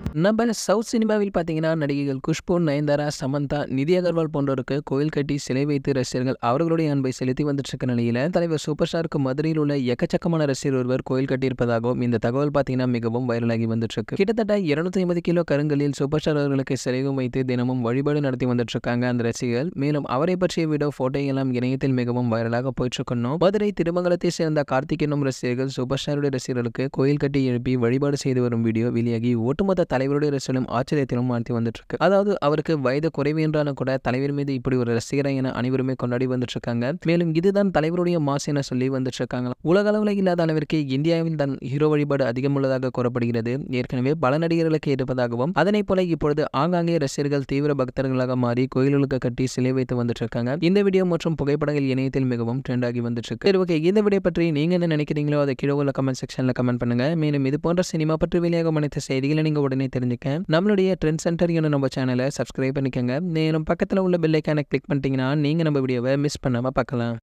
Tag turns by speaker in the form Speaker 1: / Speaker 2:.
Speaker 1: நம்ம சவுத் சினிமாவில் பார்த்தீங்கன்னா நடிகைகள் குஷ்பு நயன்தாரா சமந்தா நிதி அகர்வால் போன்றோருக்கு கோயில் கட்டி சிலை வைத்து ரசிகர்கள் அவர்களுடைய அன்பை செலுத்தி வந்துட்டு இருக்க நிலையில தலைவர் சூப்பர் ஸ்டாருக்கு மதுரையில் உள்ள எக்கச்சக்கமான ரசிகர் ஒருவர் கோயில் கட்டியிருப்பதாகவும் இந்த தகவல் பார்த்தீங்கன்னா மிகவும் வைரலாகி வந்துட்டு இருக்கு கிட்டத்தட்ட இருநூத்தி ஐம்பது கிலோ கருங்கலில் சூப்பர் ஸ்டார் அவர்களுக்கு சிலையும் வைத்து தினமும் வழிபாடு நடத்தி வந்துட்டு இருக்காங்க அந்த ரசிகர்கள் மேலும் அவரை பற்றிய வீடியோ போட்டோ எல்லாம் இணையத்தில் மிகவும் வைரலாக போயிட்டு இருக்கணும் மதுரை திருமங்கலத்தை சேர்ந்த கார்த்திக் என்னும் ரசிகர்கள் சூப்பர் ஸ்டாருடைய ரசிகர்களுக்கு கோயில் கட்டி எழுப்பி வழிபாடு செய்து வரும் வீடியோ வெளியாகி ஒட்டுமொத்த தலைவருடைய ரசிகர்களும் ஆச்சரியத்திலும் மாற்றி வந்துட்டு இருக்கு அதாவது அவருக்கு வயது குறைவு என்றாலும் கூட தலைவர் மீது இப்படி ஒரு ரசிகரை என அனைவருமே கொண்டாடி வந்துட்டு இருக்காங்க மேலும் இதுதான் தலைவருடைய மாசு என சொல்லி வந்துட்டு இருக்காங்க உலக அளவில் இல்லாத அளவிற்கு இந்தியாவில் தான் ஹீரோ வழிபாடு அதிகம் உள்ளதாக கூறப்படுகிறது ஏற்கனவே பல நடிகர்களுக்கு இருப்பதாகவும் அதனை போல இப்பொழுது ஆங்காங்கே ரசிகர்கள் தீவிர பக்தர்களாக மாறி கோயில்களுக்கு கட்டி சிலை வைத்து வந்துட்டு இருக்காங்க இந்த வீடியோ மற்றும் புகைப்படங்கள் இணையத்தில் மிகவும் ட்ரெண்ட் ஆகி வந்துட்டு இருக்கு சரி ஓகே இந்த வீடியோ பற்றி நீங்க என்ன நினைக்கிறீங்களோ அதை கீழே உள்ள கமெண்ட் செக்ஷன்ல கமெண்ட் பண்ணுங்க மேலும் இது போன்ற சினிமா பற்றி வெளியாகும் அனைத்து செய்திகளை நீங்க உடனே தெரிஞ்சுக்க நம்மளுடைய ட்ரெண்ட் சென்டர் என நம்ம சேனலை சப்ஸ்கிரைப் பண்ணிக்கோங்க மேலும் பக்கத்தில் உள்ள பெல்லைக்கான கிளிக் பண்ணிட்டீங்கன்னா நீங்க நம்ம வீடியோவை மிஸ் பண்ணாம பார்க்கலாம்